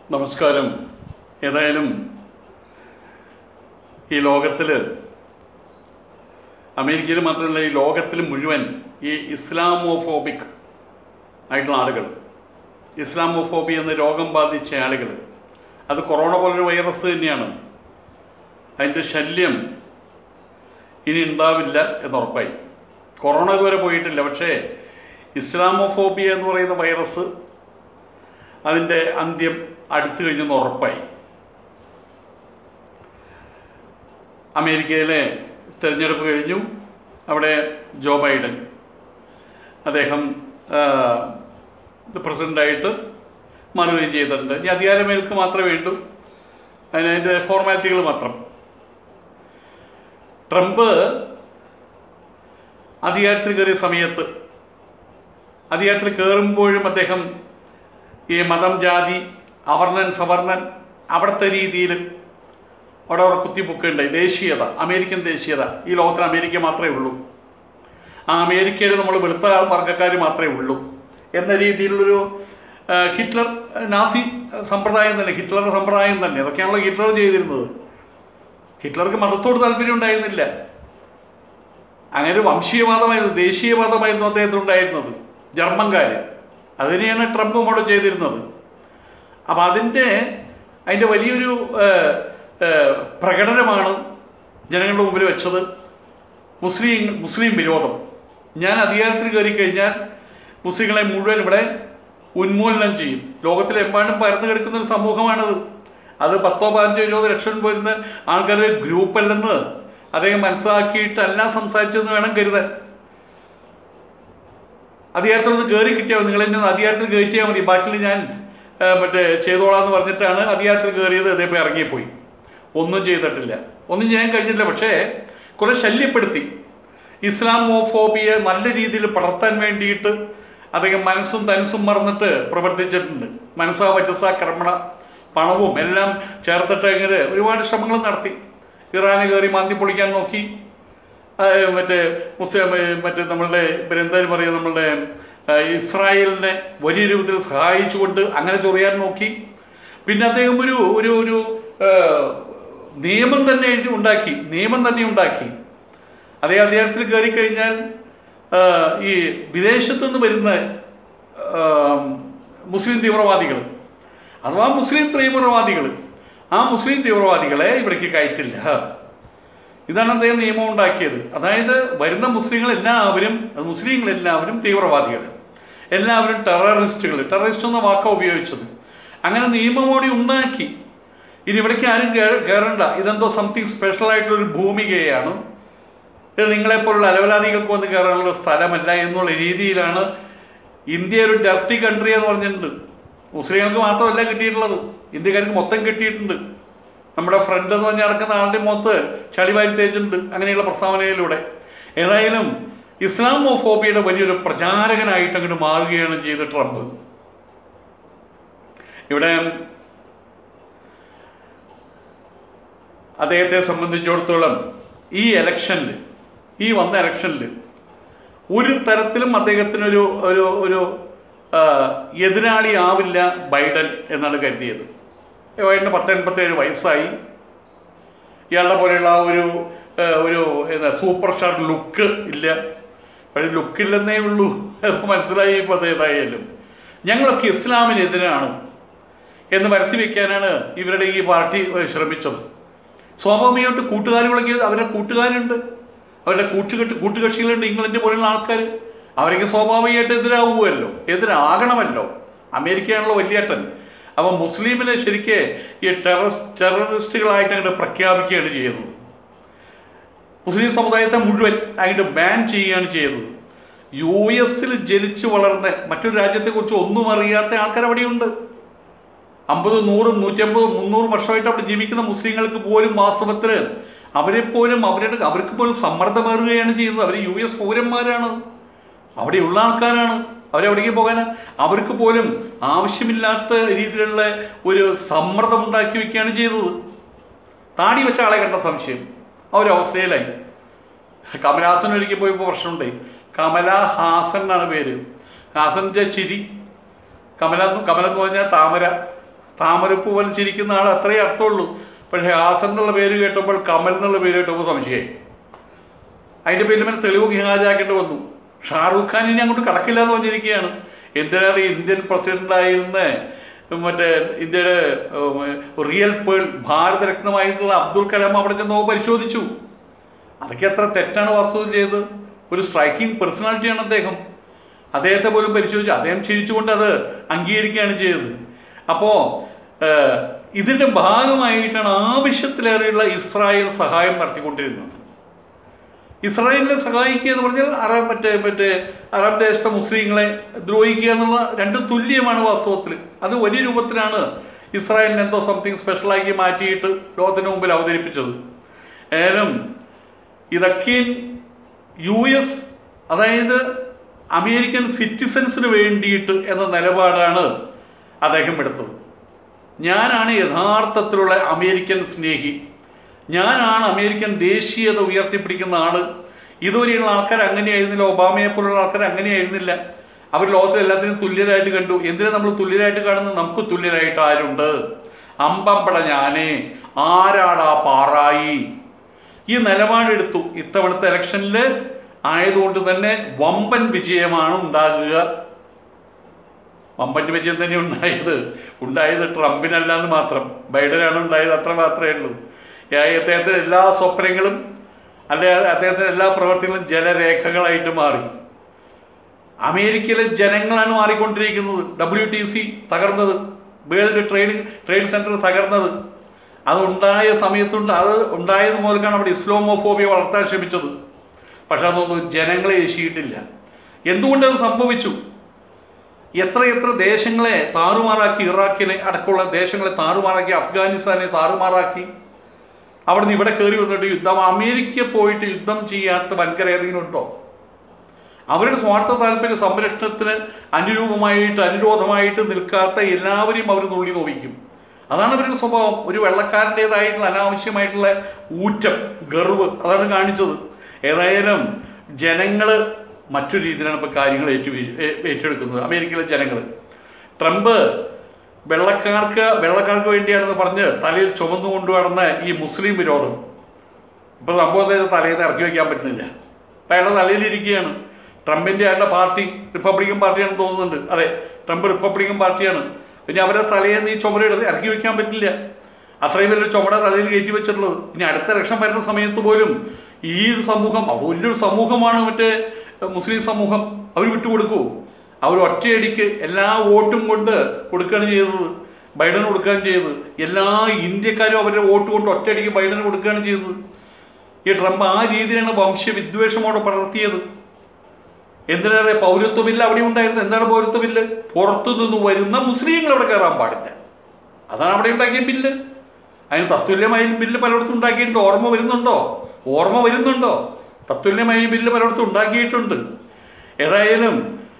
നമസ്കാരം ഏതായാലും ഈ ലോകത്തിൽ അമേരിക്കയിൽ മാത്രമല്ല ഈ ലോകത്തിൽ മുഴുവൻ ഈ ഇസ്ലാമോഫോബിക് ആയിട്ടുള്ള ആളുകൾ ഇസ്ലാമോഫോബി എന്ന രോഗം ബാധിച്ച ആളുകൾ അത് കൊറോണ പോലൊരു വൈറസ് തന്നെയാണ് അതിൻ്റെ ശല്യം ഇനി ഉണ്ടാവില്ല എന്നുറപ്പായി കൊറോണ ഇതുവരെ പോയിട്ടില്ല പക്ഷേ ഇസ്ലാമോഫോബിയ എന്ന് പറയുന്ന വൈറസ് അതിൻ്റെ അന്ത്യം അടുത്തു കഴിഞ്ഞെന്ന് ഉറപ്പായി അമേരിക്കയിലെ തിരഞ്ഞെടുപ്പ് കഴിഞ്ഞു അവിടെ ജോ ബൈഡൻ അദ്ദേഹം പ്രസിഡൻ്റായിട്ട് മാറുകയും ചെയ്തിട്ടുണ്ട് ഇനി അധികാരമേൽക്ക് മാത്രമേ വേണ്ടൂ അതിന് അതിൻ്റെ ഫോർമാലിറ്റികൾ മാത്രം ട്രംപ് അധികാരത്തിൽ കയറിയ സമയത്ത് അധികാരത്തിൽ കയറുമ്പോഴും അദ്ദേഹം ഈ മതം ജാതി അവർണൻ സവർണൻ അവിടുത്തെ രീതിയിൽ അവിടെ അവിടെ കുത്തിപ്പൊക്കുകയുണ്ടായി ദേശീയത അമേരിക്കൻ ദേശീയത ഈ ലോകത്തിൽ അമേരിക്ക മാത്രമേ ഉള്ളൂ ആ അമേരിക്കയിൽ നമ്മൾ വെളുത്ത വർഗ്ഗക്കാർ മാത്രമേ ഉള്ളൂ എന്ന രീതിയിലുള്ളൊരു ആ, ഹിറ്റ്ലർ നാസി സമ്പ്രദായം തന്നെ ഹിറ്റ്ലറുടെ സമ്പ്രദായം തന്നെ അതൊക്കെയാണല്ലോ ഹിറ്റ്ലർ ചെയ്തിരുന്നത് ഹിറ്റ്ലർക്ക് മതത്തോട് താല്പര്യം ഉണ്ടായിരുന്നില്ല അങ്ങനെ ഒരു വംശീയവാദമായിരുന്നു ദേശീയവാദമായിരുന്നു അദ്ദേഹത്തിന് ഉണ്ടായിരുന്നത് ജർമ്മൻകാർ അതിനെയാണ് ട്രംപും അവിടെ ചെയ്തിരുന്നത് അപ്പം അതിൻ്റെ അതിൻ്റെ വലിയൊരു ആ, ആ, പ്രകടനമാണ് ജനങ്ങളുടെ മുമ്പിൽ വെച്ചത് മുസ്ലിം മുസ്ലിം വിരോധം ഞാൻ അധികാരത്തിൽ കയറി കഴിഞ്ഞാൽ മുസ്ലിങ്ങളെ മുഴുവൻ ഇവിടെ ഉന്മൂലനം ചെയ്യും ലോകത്തിലെമ്പാടും പരന്നു കിടക്കുന്ന ഒരു സമൂഹമാണത് അത് പത്തോ പതിനഞ്ചോ ഇരുപത് ലക്ഷം വരുന്ന ആൾക്കാരുടെ ഗ്രൂപ്പല്ലെന്ന് അദ്ദേഹം മനസ്സിലാക്കിയിട്ടല്ല സംസാരിച്ചതെന്ന് വേണം കരുതാൻ അധികാരത്തിൽ ഒന്ന് കയറി കിട്ടിയാൽ മതി നിങ്ങൾ എന്നെ ഒന്ന് അധികാരത്തിൽ കയറ്റിയാൽ മതി ബാക്കിയിൽ ഞാൻ ആ, മറ്റേ ചെയ്തോളാം എന്ന് പറഞ്ഞിട്ടാണ് അധികാരത്തിൽ കയറിയത് ഇതേപ്പോൾ ഇറങ്ങിപ്പോയി ഒന്നും ചെയ്തിട്ടില്ല ഒന്നും ചെയ്യാൻ കഴിഞ്ഞില്ല പക്ഷേ കുറെ ശല്യപ്പെടുത്തി ഇസ്ലാമോഫോബിയെ നല്ല രീതിയിൽ പടർത്താൻ വേണ്ടിയിട്ട് അദ്ദേഹം മനസ്സും തനസും മറന്നിട്ട് പ്രവർത്തിച്ചിട്ടുണ്ട് മനസ്സാ വച്ചസ കർമ്മണ പണവും എല്ലാം ചേർത്തിട്ട് ഇങ്ങനെ ഒരുപാട് ശ്രമങ്ങൾ നടത്തി ഇറാന് കയറി മാന്തി പൊളിക്കാൻ നോക്കി ആ, മറ്റേ മുസ്ലിം ഏ, മറ്റേ നമ്മളുടെ എന്തായാലും പറയുക നമ്മളുടെ ആ, ഇസ്രായേലിനെ വലിയ രൂപത്തിൽ സഹായിച്ചുകൊണ്ട് അങ്ങനെ ചൊറിയാൻ നോക്കി പിന്നെ അദ്ദേഹം ഒരു ഒരു ഒരു ആ, നിയമം തന്നെ എഴുതി ഉണ്ടാക്കി നിയമം തന്നെ ഉണ്ടാക്കി അതേ അധികാരത്തിൽ കയറി കഴിഞ്ഞാൽ ആ, ഈ വിദേശത്തു നിന്ന് വരുന്ന ആ, മുസ്ലിം തീവ്രവാദികൾ അഥവാ മുസ്ലിം തീവ്രവാദികൾ ആ മുസ്ലിം തീവ്രവാദികളെ ഇവിടേക്ക് കയറ്റില്ല ഇതാണ് അദ്ദേഹം നിയമം ഉണ്ടാക്കിയത് അതായത് വരുന്ന മുസ്ലിങ്ങൾ എല്ലാവരും അത് മുസ്ലിങ്ങൾ എല്ലാവരും തീവ്രവാദികൾ എല്ലാവരും ടെററിസ്റ്റുകൾ ടെററിസ്റ്റ് എന്ന വാക്കാണ് ഉപയോഗിച്ചത് അങ്ങനെ നിയമമോടി ഉണ്ടാക്കി ഇനി ഇവിടേക്ക് ആരും കേ- കയറണ്ട ഇതെന്തോ സംതിങ് സ്പെഷ്യൽ ആയിട്ടുള്ളൊരു ഭൂമികയാണ് ഇത് നിങ്ങളെപ്പോലുള്ള അലവലാദികൾക്ക് വന്ന് കയറാനുള്ള സ്ഥലമല്ല എന്നുള്ള രീതിയിലാണ് ഇന്ത്യ ഒരു ഡർട്ടി കൺട്രി എന്ന് പറഞ്ഞിട്ടുണ്ട് മുസ്ലിങ്ങൾക്ക് മാത്രമല്ല കിട്ടിയിട്ടുള്ളത് ഇന്ത്യക്കാർക്ക് മൊത്തം കിട്ടിയിട്ടുണ്ട് നമ്മുടെ ഫ്രണ്ട് എന്ന് പറഞ്ഞ് നടക്കുന്ന ആളുടെ മുഖത്ത് ചളി വാരി തേച്ചിട്ടുണ്ട് അങ്ങനെയുള്ള പ്രസ്താവനയിലൂടെ ഏതായാലും ഇസ്ലാമോഫോബിയയുടെ വലിയൊരു പ്രചാരകനായിട്ട് അങ്ങോട്ട് മാറുകയാണ് ചെയ്ത് ട്രംപ് ഇവിടെ അദ്ദേഹത്തെ സംബന്ധിച്ചിടത്തോളം ഈ ഇലക്ഷനിൽ ഈ വന്ന ഇലക്ഷനിൽ ഒരു തരത്തിലും അദ്ദേഹത്തിനൊരു ഒരു ഒരു ആ, എതിരാളി ആവില്ല ബൈഡൻ എന്നാണ് കരുതിയത് ബൈഡന് പത്ത് എൺപത്തേഴ് വയസ്സായി ഇയാളുടെ പോലെയുള്ള ആ ഒരു ആ, ഒരു എന്താ സൂപ്പർ സ്റ്റാർ ലുക്ക് ഇല്ല പക്ഷേ ലുക്കില്ലെന്നേ ഉള്ളൂ എന്ന് മനസ്സിലായി ഇപ്പോൾ അത് ഏതായാലും ഞങ്ങളൊക്കെ ഇസ്ലാമിനെതിരാണ് എന്ന് വരുത്തി വെക്കാനാണ് ഇവരുടെ ഈ പാർട്ടി ഏഹ്, ശ്രമിച്ചത് സ്വാഭാവികമായിട്ട് കൂട്ടുകാരുകളൊക്കെ അവരുടെ കൂട്ടുകാരുണ്ട് അവരുടെ കൂട്ടുകെട്ട് കൂട്ടുകക്ഷികളുണ്ട് ഇംഗ്ലണ്ട് പോലുള്ള ആൾക്കാർ അവരൊക്കെ സ്വാഭാവികമായിട്ട് എതിരാവുമല്ലോ എതിരാകണമല്ലോ അമേരിക്കയാണല്ലോ വലിയേട്ടൻ അപ്പം മുസ്ലിമിനെ ശരിക്ക് ഈ ടെററിസ് ടെററിസ്റ്റുകളായിട്ട് അങ്ങോട്ട് പ്രഖ്യാപിക്കുകയാണ് ചെയ്യുന്നത് മുസ്ലിം സമുദായത്തെ മുഴുവൻ അങ്ങോട്ട് ബാൻ ചെയ്യുകയാണ് ചെയ്യുന്നത് യു എസിൽ ജനിച്ചു വളർന്ന മറ്റൊരു രാജ്യത്തെക്കുറിച്ച് ഒന്നും അറിയാത്ത ആൾക്കാർ അവിടെയുണ്ട് അമ്പത് നൂറും നൂറ്റമ്പതും മുന്നൂറും വർഷമായിട്ട് അവിടെ ജീവിക്കുന്ന മുസ്ലിങ്ങൾക്ക് പോലും വാസ്തവത്തിൽ അവരെ പോലും അവരുടെ അവർക്ക് പോലും സമ്മർദ്ദമേറുകയാണ് ചെയ്യുന്നത് അവർ യു എസ് പൗരന്മാരാണ് അവിടെയുള്ള ആൾക്കാരാണ് അവരെവിടേക്ക് പോകാൻ അവർക്ക് പോലും ആവശ്യമില്ലാത്ത രീതിയിലുള്ള ഒരു സമ്മർദ്ദം ഉണ്ടാക്കി വെക്കുകയാണ് ചെയ്തത് താടി വെച്ച ആളെ കണ്ട സംശയം ആ ഒരു അവസ്ഥയിലായി കമലഹാസൻ ഒരിക്കൽ പോയപ്പോൾ പ്രശ്നമുണ്ടായി കമല ഹാസൻ എന്നാണ് പേര് ഹാസൻ്റെ ചിരി കമല എന്ന് കമല എന്ന് പറഞ്ഞാൽ താമര താമരപ്പൂ പോലെ ചിരിക്കുന്ന ആൾ അത്രയേ അർത്ഥമുള്ളൂ പക്ഷേ ഹാസൻ എന്നുള്ള പേര് കേട്ടപ്പോൾ കമൽ എന്നുള്ള പേര് കേട്ടപ്പോൾ സംശയമായി അതിൻ്റെ പേരിൽ പിന്നെ തെളിവ് ഹാജാക്കേണ്ടി വന്നു ഷാറൂഖ് ഖാൻ ഇനി അങ്ങോട്ട് കടക്കില്ല എന്ന് പറഞ്ഞിരിക്കുകയാണ് എന്തിനാണ് ഈ ഇന്ത്യൻ പ്രസിഡന്റായിരുന്ന മറ്റേ ഇന്ത്യയുടെ ഉം, റിയൽ പേൾ ഭാരതരത്നമായിട്ടുള്ള അബ്ദുൽ കലാം അവിടെ ചെന്നോ പരിശോധിച്ചു അതൊക്കെ എത്ര തെറ്റാണ് വാസ്തവം ചെയ്തത് ഒരു സ്ട്രൈക്കിംഗ് പേഴ്സണാലിറ്റിയാണ് അദ്ദേഹം അദ്ദേഹത്തെ പോലും പരിശോധിച്ചു അദ്ദേഹം ചിരിച്ചുകൊണ്ട് അത് അംഗീകരിക്കുകയാണ് ചെയ്തത് അപ്പോൾ ഇതിൻ്റെ ഭാഗമായിട്ടാണ് ആവശ്യത്തിലേറെയുള്ള ഇസ്രായേൽ സഹായം നടത്തിക്കൊണ്ടിരുന്നത് ഇസ്രായേലിനെ സഹായിക്കുക എന്ന് പറഞ്ഞാൽ അറബ് മറ്റേ മറ്റേ അറബ് ദേശത്തെ മുസ്ലിങ്ങളെ ദ്രോഹിക്കുക എന്നുള്ള രണ്ടും തുല്യമാണ് വാസ്തവത്തിൽ അത് വലിയ രൂപത്തിലാണ് ഇസ്രായേലിനെ എന്തോ സംതിങ് സ്പെഷ്യലാക്കി മാറ്റിയിട്ട് ലോകത്തിന് മുമ്പിൽ അവതരിപ്പിച്ചത് ഏതായാലും ഇതൊക്കെ യു എസ് അതായത് അമേരിക്കൻ സിറ്റിസൻസിന് വേണ്ടിയിട്ട് എന്ന നിലപാടാണ് അദ്ദേഹം എടുത്തത് ഞാനാണ് യഥാർത്ഥത്തിലുള്ള അമേരിക്കൻ സ്നേഹി ഞാനാണ് അമേരിക്കൻ ദേശീയത ഉയർത്തിപ്പിടിക്കുന്ന ആള് ഇതുവരെയുള്ള ആൾക്കാർ അങ്ങനെയായിരുന്നില്ല ഒബാമയെ പോലുള്ള ആൾക്കാർ അങ്ങനെയായിരുന്നില്ല അവർ ലോകത്തിൽ എല്ലാത്തിനും തുല്യരായിട്ട് കണ്ടു എന്തിനാ നമ്മൾ തുല്യരായിട്ട് കാണുന്നത് നമുക്ക് തുല്യരായിട്ട് ആരുണ്ട് അമ്പമ്പട ഞാനേ ആരാടാ പാറായി ഈ നിലപാടെടുത്തു ഇത്തവണത്തെ ഇലക്ഷനിൽ ആയതുകൊണ്ട് തന്നെ വമ്പൻ വിജയമാണ് ഉണ്ടാകുക വമ്പൻ വിജയം തന്നെ ഉണ്ടായത് ഉണ്ടായത് ട്രംപിനല്ല എന്ന് മാത്രം ബൈഡനാണ് ഉണ്ടായത് അത്ര മാത്രമേ ഉള്ളൂ ഏ, അദ്ദേഹത്തിന്റെ എല്ലാ സ്വപ്നങ്ങളും അല്ലെ അദ്ദേഹത്തിന്റെ എല്ലാ പ്രവർത്തികളും ജലരേഖകളായിട്ട് മാറി അമേരിക്കയിലെ ജനങ്ങളാണ് മാറിക്കൊണ്ടിരിക്കുന്നത് ഡബ്ല്യു ടി സി തകർന്നത് വേൾഡ് ട്രേഡിംഗ് ട്രേഡ് സെന്റർ തകർന്നത് അത് ഉണ്ടായ സമയത്തുണ്ട് അത് ഉണ്ടായത് മുതൽക്കാണ് അവിടെ ഇസ്ലാമോഫോബിയ വളർത്താൻ ശ്രമിച്ചത് പക്ഷെ അതൊന്നും ജനങ്ങളെ ഏശിയിട്ടില്ല എന്തുകൊണ്ടത് സംഭവിച്ചു എത്ര എത്ര ദേശങ്ങളെ താറുമാറാക്കി ഇറാഖിനെ അടക്കമുള്ള ദേശങ്ങളെ താറുമാറാക്കി അഫ്ഗാനിസ്ഥാനെ താറുമാറാക്കി അവിടുന്ന് ഇവിടെ കയറി വന്നിട്ട് യുദ്ധം അമേരിക്ക പോയിട്ട് യുദ്ധം ചെയ്യാത്ത വൻകര ഏതെങ്കിലും ഉണ്ടോ അവരുടെ സ്വാർത്ഥ താല്പര്യ സംരക്ഷണത്തിന് അനുരൂപമായിട്ട് അനുരോധമായിട്ട് നിൽക്കാത്ത എല്ലാവരെയും അവർ നുള്ളി നോവിക്കും അതാണ് അവരുടെ സ്വഭാവം ഒരു വെള്ളക്കാരൻ്റെതായിട്ടുള്ള അനാവശ്യമായിട്ടുള്ള ഊറ്റം ഗർവ് അതാണ് കാണിച്ചത് ഏതായാലും ജനങ്ങൾ മറ്റൊരു രീതിയിലാണ് ഇപ്പോൾ കാര്യങ്ങൾ ഏറ്റു ഏ- ഏറ്റെടുക്കുന്നത് അമേരിക്കയിലെ ജനങ്ങൾ ട്രംപ് വെള്ളക്കാർക്ക് വെള്ളക്കാർക്ക് വേണ്ടിയാണെന്ന് പറഞ്ഞ് തലയിൽ ചുമന്നു കൊണ്ടുവരുന്ന ഈ മുസ്ലിം വിരോധം ഇപ്പോൾ സംഭവത്തെ തലയിൽ ഇറക്കി വയ്ക്കാൻ പറ്റുന്നില്ല അപ്പം അയാളുടെ തലയിലിരിക്കുകയാണ് ട്രംപിൻ്റെ അയാളുടെ പാർട്ടി റിപ്പബ്ലിക്കൻ പാർട്ടിയാണെന്ന് തോന്നുന്നുണ്ട് അതെ ട്രംപ് റിപ്പബ്ലിക്കൻ പാർട്ടിയാണ് പിന്നെ അവരുടെ തലയിൽ നിന്ന് ഈ ചുമര എടുത്ത് ഇറക്കി വയ്ക്കാൻ പറ്റില്ല അത്രയും വലിയൊരു ചുമട തലയിൽ കയറ്റി വെച്ചിട്ടുള്ളത് ഇനി അടുത്ത ഇലക്ഷൻ വരുന്ന സമയത്ത് പോലും ഈ ഒരു സമൂഹം അത് വലിയൊരു സമൂഹമാണ് മറ്റേ എഹ്, മുസ്ലിം സമൂഹം അവർ വിട്ടുകൊടുക്കൂ അവർ ഒറ്റയടിക്ക് എല്ലാ വോട്ടും കൊണ്ട് കൊടുക്കുകയാണ് ചെയ്തത് ബൈഡന് കൊടുക്കുകയാണ് ചെയ്തത് എല്ലാ ഇന്ത്യക്കാരും അവരുടെ വോട്ട് കൊണ്ട് ഒറ്റയടിക്ക് ബൈഡന് കൊടുക്കുകയാണ് ചെയ്തത് ഈ ട്രംപ് ആ രീതിയിലാണ് വംശവിദ്വേഷമോടെ പടർത്തിയത് എന്തിനേറെ പൗരത്വ ബില്ല് അവിടെ ഉണ്ടായിരുന്നു എന്താണ് പൗരത്വ ബില്ല് പുറത്തു നിന്ന് വരുന്ന മുസ്ലിങ്ങൾ അവിടെ കയറാൻ പാടില്ല അതാണ് അവിടെ ഉണ്ടാക്കിയ ബില്ല് അതിന് തത്തുല്യമായ ബില്ല് പലയിടത്തും ഉണ്ടാക്കിയിട്ടുണ്ട് ഓർമ്മ വരുന്നുണ്ടോ ഓർമ്മ വരുന്നുണ്ടോ തത്തുല്യമായ ബില്ല് പലയിടത്തും ഉണ്ടാക്കിയിട്ടുണ്ട് ഏതായാലും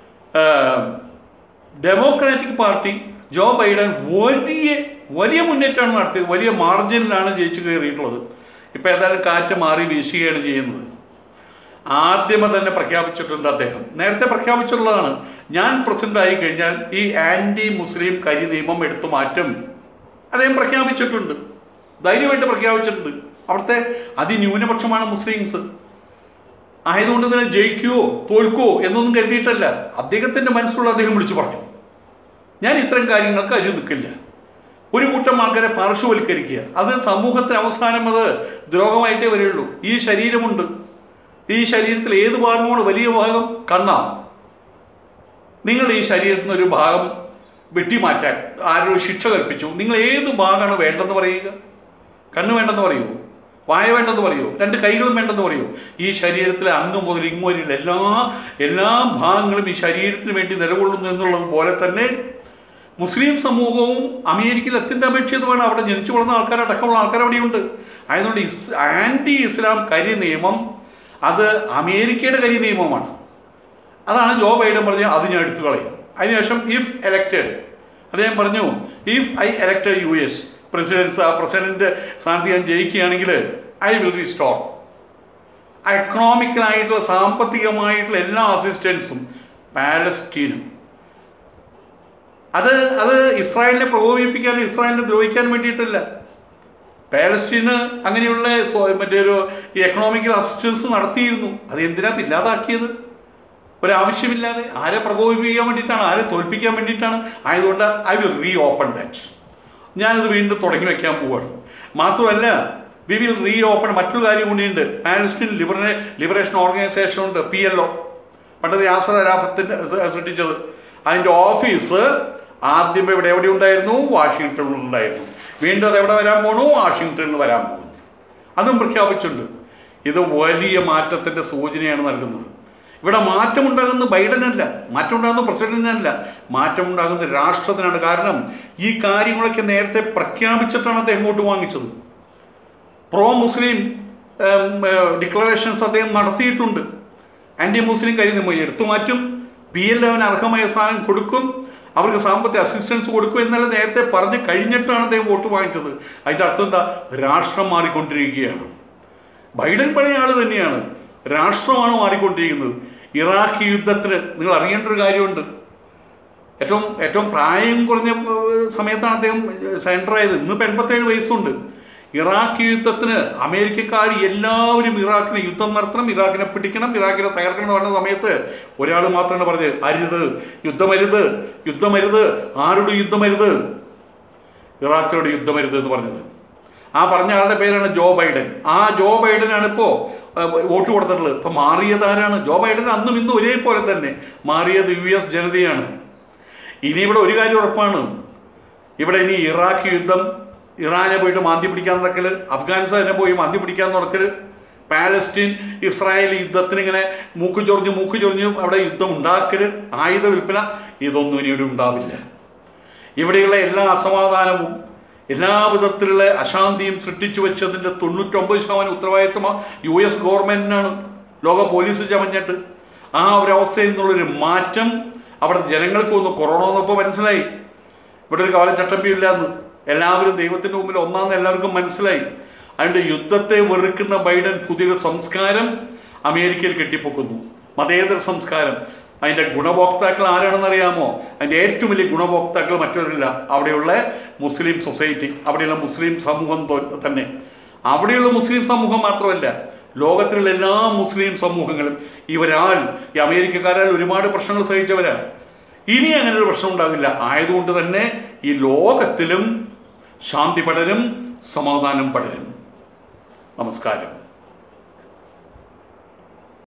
ഡെമോക്രാറ്റിക് പാർട്ടി ജോ ബൈഡൻ വലിയ വലിയ മുന്നേറ്റമാണ് നടത്തിയത് വലിയ മാർജിനിലാണ് ജയിച്ചു കയറിയിട്ടുള്ളത് ഇപ്പം ഏതായാലും കാറ്റ് മാറി വീശുകയാണ് ചെയ്യുന്നത് ആദ്യമേ തന്നെ പ്രഖ്യാപിച്ചിട്ടുണ്ട് അദ്ദേഹം നേരത്തെ പ്രഖ്യാപിച്ചിട്ടുള്ളതാണ് ഞാൻ പ്രസിഡന്റ് ആയി കഴിഞ്ഞാൽ ഈ ആന്റി മുസ്ലിം കരി നിയമം എടുത്തു മാറ്റും അദ്ദേഹം പ്രഖ്യാപിച്ചിട്ടുണ്ട് ധൈര്യമായിട്ട് പ്രഖ്യാപിച്ചിട്ടുണ്ട് അവിടുത്തെ അതിന്യൂനപക്ഷമാണ് മുസ്ലിംസ് ആയതുകൊണ്ട് തന്നെ ജയിക്കുവോ തോൽക്കുവോ എന്നൊന്നും കരുതിയിട്ടല്ല അദ്ദേഹത്തിന്റെ മനസ്സിലുള്ള അദ്ദേഹം വിളിച്ചു പറഞ്ഞു ഞാൻ ഇത്തരം കാര്യങ്ങൾക്ക് അരി നിൽക്കില്ല ഒരു കൂട്ടം ആൾക്കാരെ പാർശ്വവൽക്കരിക്കുക അത് സമൂഹത്തിന് അവസാനം അത് ദ്രോഹമായിട്ടേ വരികയുള്ളൂ ഈ ശരീരമുണ്ട് ഈ ശരീരത്തിൽ ഏത് ഭാഗമാണ് വലിയ ഭാഗം കണ്ണാണ് നിങ്ങൾ ഈ ശരീരത്തിൽ നിന്ന് ഒരു ഭാഗം വെട്ടിമാറ്റാൻ ആരോ ശിക്ഷ കൽപ്പിച്ചു നിങ്ങൾ ഏത് ഭാഗമാണ് വേണ്ടെന്ന് പറയുക കണ്ണ് വേണ്ടെന്ന് പറയൂ വായ വേണ്ടെന്ന് പറയൂ രണ്ട് കൈകളും വേണ്ടെന്ന് പറയൂ ഈ ശരീരത്തിലെ അംഗം മുതൽ ഇങ്ങ് വരെയുള്ള എല്ലാ എല്ലാ ഭാഗങ്ങളും ഈ ശരീരത്തിന് വേണ്ടി നിലകൊള്ളുന്നു എന്നുള്ളത് പോലെ തന്നെ മുസ്ലിം സമൂഹവും അമേരിക്കയിൽ അത്യന്തം അപേക്ഷിതമാണ് അവിടെ ജനിച്ചു വളർന്ന ആൾക്കാർ അടക്കമുള്ള ആൾക്കാർ അവിടെയുണ്ട് ആയതുകൊണ്ട് ഇസ് ആൻറ്റി ഇസ്ലാം കരി നിയമം അത് അമേരിക്കയുടെ കരി നിയമമാണ് അതാണ് ജോ ബൈഡൻ പറഞ്ഞത് അത് ഞാൻ എടുത്തു കളയും അതിനുശേഷം ഇഫ് എലക്റ്റഡ് അദ്ദേഹം പറഞ്ഞു if I elected U S presidents ആ പ്രസിഡന്റ് സ്ഥാനത്ത് ഞാൻ ജയിക്കുകയാണെങ്കിൽ ഐ വിൽ റീസ്റ്റോർ എക്കണോമിക്കലായിട്ടുള്ള സാമ്പത്തികമായിട്ടുള്ള എല്ലാ അസിസ്റ്റൻസും പാലസ്റ്റീനും അത് അത് ഇസ്രായേലിനെ പ്രകോപിപ്പിക്കാൻ ഇസ്രായേലിനെ ദ്രോഹിക്കാൻ വേണ്ടിയിട്ടല്ല പാലസ്റ്റീന് അങ്ങനെയുള്ള സ്വ- മറ്റേ ഒരു ഈ എക്കണോമിക്കൽ അസിസ്റ്റൻസ് നടത്തിയിരുന്നു അത് എന്തിനാ ഇല്ലാതാക്കിയത് ഒരാവശ്യമില്ലാതെ ആരെ പ്രകോപിപ്പിക്കാൻ വേണ്ടിയിട്ടാണ് ആരെ തോൽപ്പിക്കാൻ വേണ്ടിയിട്ടാണ് ആയതുകൊണ്ട് I will reopen that ഞാനിത് വീണ്ടും തുടങ്ങി വെക്കാൻ പോവാണ് മാത്രമല്ല വി വിൽ റീ ഓപ്പൺ മറ്റൊരു കാര്യം കൂടിയുണ്ട് പാലസ്റ്റീൻ ലിബറേ ലിബറേഷൻ ഓർഗനൈസേഷൻ ഉണ്ട് പി എൽ ഒ പണ്ടത് യാസർ അരാഫത്തിൻ്റെ സൃഷ്ടിച്ചത് അതിൻ്റെ ഓഫീസ് ആദ്യം ഇവിടെ എവിടെ ഉണ്ടായിരുന്നു വാഷിങ്ടണിൽ ഉണ്ടായിരുന്നു വീണ്ടും അത് എവിടെ വരാൻ പോണു വാഷിങ്ടണിൽ വരാൻ പോകുന്നു അതും പ്രഖ്യാപിച്ചിട്ടുണ്ട് ഇത് വലിയ മാറ്റത്തിൻ്റെ സൂചനയാണ് നൽകുന്നത് ഇവിടെ മാറ്റമുണ്ടാകുന്നത് ബൈഡനല്ല മാറ്റമുണ്ടാകുന്നത് പ്രസിഡന്റിനല്ല മാറ്റമുണ്ടാകുന്നത് രാഷ്ട്രത്തിനാണ് കാരണം ഈ കാര്യങ്ങളൊക്കെ നേരത്തെ പ്രഖ്യാപിച്ചിട്ടാണ് അദ്ദേഹം വോട്ട് വാങ്ങിച്ചത് പ്രോ മുസ്ലിം ഡിക്ലറേഷൻസ് അദ്ദേഹം നടത്തിയിട്ടുണ്ട് ആൻറ്റി മുസ്ലിം കാര്യം എടുത്തു മാറ്റും പി എൽ എവിന് അർഹമായ സ്ഥാനം കൊടുക്കും അവർക്ക് സാമ്പത്തിക അസിസ്റ്റൻസ് കൊടുക്കും എന്നെല്ലാം നേരത്തെ പറഞ്ഞ് കഴിഞ്ഞിട്ടാണ് അദ്ദേഹം വോട്ട് വാങ്ങിച്ചത് അതിൻ്റെ അർത്ഥം എന്താ രാഷ്ട്രം മാറിക്കൊണ്ടിരിക്കുകയാണ് ബൈഡൻ പഴയ ആൾ തന്നെയാണ് രാഷ്ട്രമാണ് മാറിക്കൊണ്ടിരിക്കുന്നത് ഇറാഖ് യുദ്ധത്തിന് നിങ്ങൾ അറിയേണ്ട ഒരു കാര്യമുണ്ട് ഏറ്റവും ഏറ്റവും പ്രായം കുറഞ്ഞ ഏർ, സമയത്താണ് അദ്ദേഹം സെൻറ്റർ ആയത് ഇന്നിപ്പോൾ എൺപത്തേഴ് വയസ്സുണ്ട് ഇറാഖ് യുദ്ധത്തിന് അമേരിക്കക്കാർ എല്ലാവരും ഇറാഖിനെ യുദ്ധം നടത്തണം ഇറാഖിനെ പിടിക്കണം ഇറാഖിനെ തകർക്കണം എന്ന് പറഞ്ഞ സമയത്ത് ഒരാൾ മാത്രമാണ് പറഞ്ഞത് അരുത് യുദ്ധമരുത് യുദ്ധമരുത് ആരോട് യുദ്ധമരുത് ഇറാഖിനോട് യുദ്ധമരുത് എന്ന് പറഞ്ഞത് ആ പറഞ്ഞ ആളുടെ പേരാണ് ജോ ബൈഡൻ ആ ജോ ബൈഡനാണ് ഇപ്പോൾ വോട്ട് കൊടുത്തിട്ടുള്ളത് ഇപ്പം മാറിയത് ആരാണ് ജോ ബൈഡൻ അന്നും ഇന്നും ഒരേപോലെ തന്നെ മാറിയത് യു എസ് ജനതയാണ് ഇനി ഇവിടെ ഒരു കാര്യം ഉറപ്പാണ് ഇവിടെ ഇനി ഇറാഖ് യുദ്ധം ഇറാനെ പോയിട്ട് മാന്തി പിടിക്കാൻ നടക്കൽ അഫ്ഗാനിസ്ഥാനെ പോയി മാന്തി പിടിക്കാൻ നടക്കൽ പാലസ്റ്റീൻ ഇസ്രായേൽ യുദ്ധത്തിന് ഇങ്ങനെ മൂക്ക് ചൊറിഞ്ഞ് മൂക്ക് ചൊറിഞ്ഞ് അവിടെ യുദ്ധം ഉണ്ടാക്കൽ ആയുധ വിൽപ്പന ഇതൊന്നും ഇനി ഇവിടെ ഉണ്ടാവില്ല ഇവിടെയുള്ള എല്ലാ അസമാധാനവും എല്ലാ വിധത്തിലുള്ള അശാന്തിയും സൃഷ്ടിച്ചു വെച്ചതിൻ്റെ തൊണ്ണൂറ്റൊമ്പത് ശതമാനം ഉത്തരവാദിത്വം യു എസ് ഗവൺമെൻറ്റിനാണ് ലോക പോലീസ് ചമഞ്ഞിട്ട് ആ ഒരു അവസ്ഥയിൽ നിന്നുള്ളൊരു മാറ്റം അവിടെ ജനങ്ങൾക്ക് ഒന്ന് കൊറോണ വന്നപ്പോൾ മനസ്സിലായി ഇവിടെ ഒരു കാലചട്ടമ്പിയില്ല എന്ന് എല്ലാവരും ദൈവത്തിൻ്റെ മുമ്പിൽ ഒന്നാന്ന് എല്ലാവർക്കും മനസ്സിലായി അതുകൊണ്ട് യുദ്ധത്തെ വെറുക്കുന്ന ബൈഡൻ പുതിയൊരു സംസ്കാരം അമേരിക്കയിൽ കെട്ടിപ്പൊക്കുന്നു മതേതര സംസ്കാരം അതിൻ്റെ ഗുണഭോക്താക്കൾ ആരാണെന്ന് അറിയാമോ അതിൻ്റെ ഏറ്റവും വലിയ ഗുണഭോക്താക്കൾ മറ്റൊരില്ല അവിടെയുള്ള മുസ്ലിം സൊസൈറ്റി അവിടെയുള്ള മുസ്ലിം സമൂഹം തൊ- തന്നെ അവിടെയുള്ള മുസ്ലിം സമൂഹം മാത്രമല്ല ലോകത്തിലുള്ള എല്ലാ മുസ്ലിം സമൂഹങ്ങളും ഇവരാൽ ഈ അമേരിക്കക്കാരാൽ ഒരുപാട് പ്രശ്നങ്ങൾ സഹിച്ചവരാണ് ഇനി അങ്ങനെ ഒരു പ്രശ്നം ഉണ്ടാകില്ല ആയതുകൊണ്ട് തന്നെ ഈ ലോകത്തിലും ശാന്തി പടരും സമാധാനം പടരും നമസ്കാരം